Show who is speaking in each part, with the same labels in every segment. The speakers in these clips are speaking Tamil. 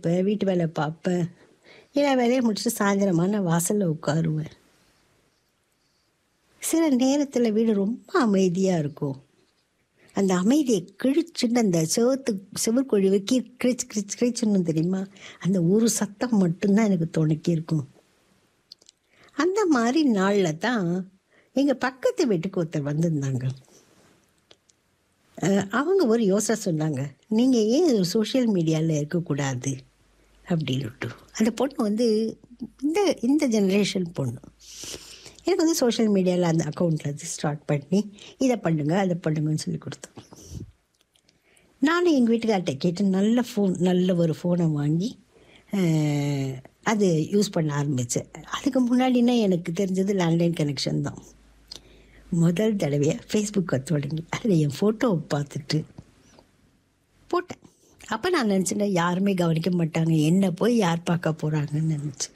Speaker 1: இருப்பேன் வீட்டு வேலை பார்ப்பேன் எல்லா வேலையும் முடிச்சுட்டு சாயந்தரமா நான் வாசலில் உட்காருவேன் சில நேரத்தில் வீடு ரொம்ப அமைதியாக இருக்கும் அந்த அமைதியை கிழிச்சுன்னு அந்த செவத்து செவற்கொழிவை கீ கிழிச்சு கிழிச்சு கிழிச்சுன்னு தெரியுமா அந்த ஒரு சத்தம் மட்டும்தான் எனக்கு துணைக்கி இருக்கும் அந்த மாதிரி நாளில் தான் எங்கள் பக்கத்து வீட்டுக்கு ஒருத்தர் வந்திருந்தாங்க அஹ் அவங்க ஒரு யோசனை சொன்னாங்க நீங்கள் ஏன் சோஷியல் மீடியாவில் இருக்கக்கூடாது அப்படின்னுட்டு அந்த பொண்ணு வந்து இந்த இந்த ஜெனரேஷன் பொண்ணு எனக்கு வந்து சோஷியல் மீடியாவில் அந்த அக்கௌண்ட்டில் வந்து ஸ்டார்ட் பண்ணி இதை பண்ணுங்க அதை பண்ணுங்கன்னு சொல்லி கொடுத்தோம் நானும் எங்கள் வீட்டுக்கார்ட்ட கேட்டு நல்ல ஃபோன் நல்ல ஒரு ஃபோனை வாங்கி அஹ், அது யூஸ் பண்ண ஆரம்பித்தேன் அதுக்கு முன்னாடினா எனக்கு தெரிஞ்சது லேண்ட்லைன் கனெக்ஷன் தான் முதல் தடவையாக ஃபேஸ்புக்கை தொடங்கி அதில் என் ஃபோட்டோவை பார்த்துட்டு போட்டேன் அப்போ நான் நினச்சிட்டேன் யாருமே கவனிக்க மாட்டாங்க என்ன போய் யார் பார்க்க போகிறாங்கன்னு நினச்சேன்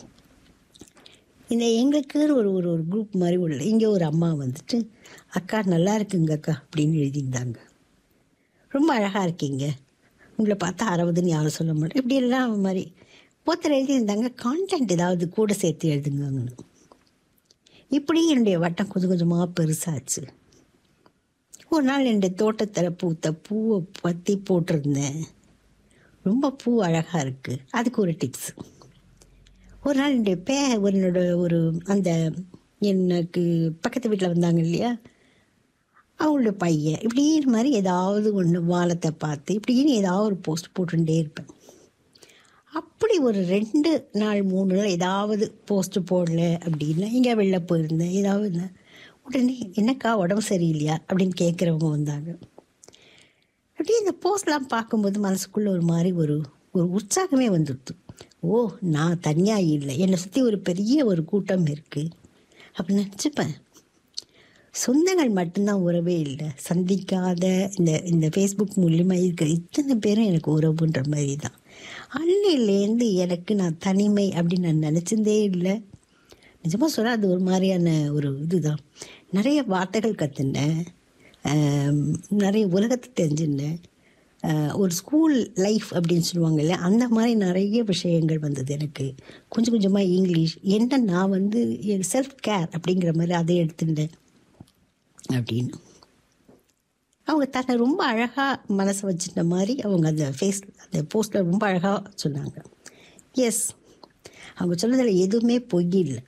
Speaker 1: இந்த எங்களுக்குன்னு ஒரு ஒரு ஒரு குரூப் மாதிரி உள்ள இங்கே ஒரு அம்மா வந்துட்டு அக்கா நல்லா இருக்குங்க அக்கா அப்படின்னு எழுதியிருந்தாங்க ரொம்ப அழகாக இருக்கீங்க உங்களை பார்த்தா அறுபதுன்னு யாரும் சொல்ல மாட்டேன் இப்படி எல்லாம் மாதிரி ஒருத்தர் எழுதியிருந்தாங்க கான்டென்ட் ஏதாவது கூட சேர்த்து எழுதுங்கன்னு இப்படி என்னுடைய வட்டம் கொஞ்சம் கொஞ்சமாக பெருசாச்சு ஒரு நாள் என்னுடைய தோட்டத்தில் பூத்த பூவை பற்றி போட்டிருந்தேன் ரொம்ப பூ அழகாக இருக்குது அதுக்கு ஒரு டிப்ஸ் ஒரு நாள் என்னுடைய பே ஒரு என்னோட ஒரு அந்த எனக்கு பக்கத்து வீட்டில் வந்தாங்க இல்லையா அவங்களோட பையன் இப்படின்னு மாதிரி ஏதாவது ஒன்று வானத்தை பார்த்து இப்படின்னு ஏதாவது ஒரு போஸ்ட் போட்டுட்டே இருப்பேன் அப்படி ஒரு ரெண்டு நாள் மூணு நாள் ஏதாவது போஸ்ட் போடல அப்படின்னா எங்கே வெளில போயிருந்தேன் ஏதாவது இருந்தேன். உடனே என்னக்கா உடம்பு சரியில்லையா அப்படின்னு கேட்குறவங்க வந்தாங்க அப்படியே இந்த போஸ்ட்லாம் பார்க்கும்போது மனசுக்குள்ளே ஒரு மாதிரி ஒரு ஒரு உற்சாகமே வந்துடுது ஓ நான் தனியாக இல்லை என்னை சுற்றி ஒரு பெரிய ஒரு கூட்டம் இருக்குது அப்படின்னு நினச்சிப்பேன் சொந்தங்கள் மட்டும்தான் உறவே இல்லை சந்திக்காத இந்த இந்த ஃபேஸ்புக் மூலியமா இருக்கிற இத்தனை பேரும் எனக்கு உறவுன்ற மாதிரி தான் அன்னையிலேருந்து எனக்கு நான் தனிமை அப்படின்னு நான் நினச்சதே இல்லை நிஜமாக சொல்ல அது ஒரு மாதிரியான ஒரு இதுதான் நிறைய வார்த்தைகள் கற்றுனேன் நிறைய உலகத்தை தெரிஞ்சுனேன் ஆஹ் ஒரு ஸ்கூல் லைஃப் அப்படின்னு சொல்லுவாங்க இல்லையா அந்த மாதிரி நிறைய விஷயங்கள் வந்தது எனக்கு கொஞ்சம் கொஞ்சமாக இங்கிலீஷ் என்ன நான் வந்து செல்ஃப் கேர் அப்படிங்கிற மாதிரி அதை எடுத்துட்டேன் அப்படின்னு அவங்க தன்னை ரொம்ப அழகாக மனசை வச்சுட்ட மாதிரி அவங்க அந்த ஃபேஸ் அந்த போஸ்ட்டில் ரொம்ப அழகாக சொன்னாங்க எஸ் அவங்க சொன்னதில் எதுவுமே பொய் இல்லை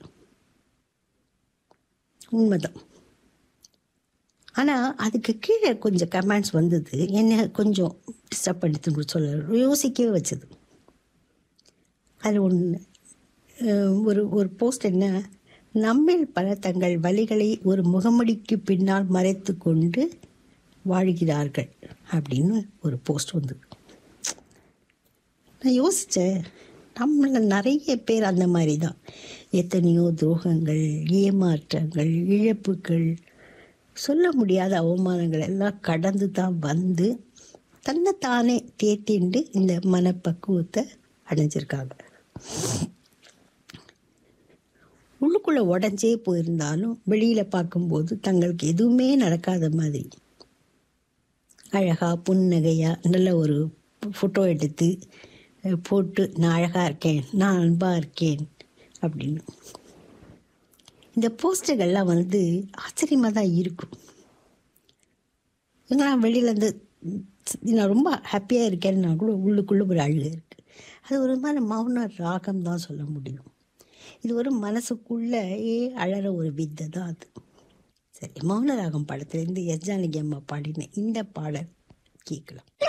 Speaker 1: உண்மைதான் ஆனால் அதுக்கு கீழே கொஞ்சம் கமெண்ட்ஸ் வந்தது என்ன கொஞ்சம் டிஸ்டர்ப் பண்ணிட்டு சொல்ல யோசிக்கவே வச்சது அது ஒன்று ஒரு ஒரு போஸ்ட் என்ன நம்மில் பல தங்கள் வழிகளை ஒரு முகமடிக்கு பின்னால் மறைத்து கொண்டு வாழ்கிறார்கள் அப்படின்னு ஒரு போஸ்ட் வந்தது நான் யோசித்தேன் நம்மள நிறைய பேர் அந்த மாதிரி தான் எத்தனையோ துரோகங்கள் ஏமாற்றங்கள் இழப்புகள் சொல்ல முடியாத அவமானங்கள் எல்லாம் கடந்து தான் வந்து தன்னைத்தானே தேத்திண்டு இந்த மனப்பக்குவத்தை அடைஞ்சிருக்காங்க உள்ளுக்குள்ளே உடஞ்சே போயிருந்தாலும் வெளியில் பார்க்கும்போது தங்களுக்கு எதுவுமே நடக்காத மாதிரி அழகாக புன்னகையாக நல்ல ஒரு ஃபோட்டோ எடுத்து அஹ், போட்டு நான் அழகாக இருக்கேன் நான் அன்பாக இருக்கேன் அப்படின்னு இந்த போஸ்டர்கள்லாம் வந்து ஆச்சரியமாக தான் இருக்கும் எங்கெல்லாம் வெளியிலேருந்து நான் ரொம்ப ஹாப்பியாக இருக்கேன்னா கூட உள்ளுக்குள்ளே ஒரு அழுகை இருக்குது அது ஒரு மாதிரி மௌன ராகம் தான் சொல்ல முடியும் இது ஒரு மனசுக்குள்ளேயே அழற ஒரு வித்தை தான் அது சரி மௌன ராகம் படத்துலேருந்து எஸ் ஜானகி அம்மா பாடின இந்த பாடல் கேட்கலாம்